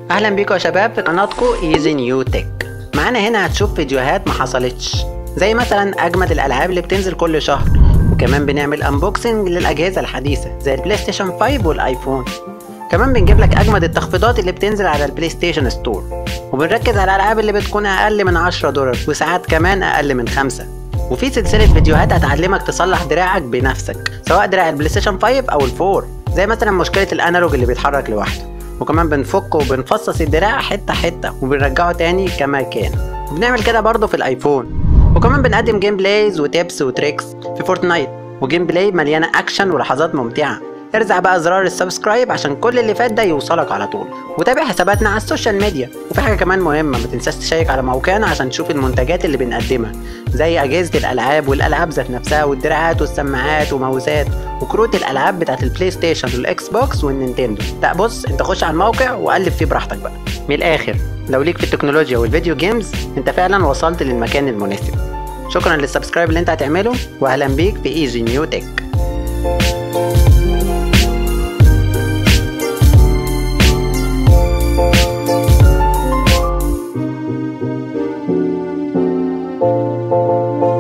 اهلا بيكم يا شباب في قناتكم ايزي نيو تك معانا هنا هتشوف فيديوهات ما حصلتش زي مثلا اجمد الالعاب اللي بتنزل كل شهر وكمان بنعمل انبوكسنج للاجهزه الحديثه زي البلاي ستيشن 5 والايفون كمان بنجيب لك اجمد التخفيضات اللي بتنزل على البلاي ستيشن ستور وبنركز على الالعاب اللي بتكون اقل من 10 دولار وساعات كمان اقل من 5 وفي سلسله فيديوهات هتعلمك تصلح دراعك بنفسك سواء دراع البلاي ستيشن 5 او الفور زي مثلا مشكله الانالوج اللي بيتحرك لوحده وكمان بنفك وبنفصص الدراع حته حته وبنرجعه تاني كما كان وبنعمل كده برضه في الايفون وكمان بنقدم جيم بلايز وتيبس وتريكس في فورتنايت وجيم بلاي مليانه اكشن ولحظات ممتعه ارزع بقى زرار السبسكرايب عشان كل اللي فات ده يوصلك على طول وتابع حساباتنا على السوشيال ميديا وفي حاجه كمان مهمه ما تنساش تشيك على موقعنا عشان تشوف المنتجات اللي بنقدمها زي اجهزه الالعاب والالعاب ذات نفسها والدراعات والسماعات وماوسات وكروت الالعاب بتاعت البلاي ستيشن والاكس بوكس والنينتندو لا بص انت خش على الموقع وقلب فيه براحتك بقى من الاخر لو ليك في التكنولوجيا والفيديو جيمز انت فعلا وصلت للمكان المناسب شكرا للسبسكرايب اللي انت هتعمله واهلا بيك في ايزي نيو تك thank you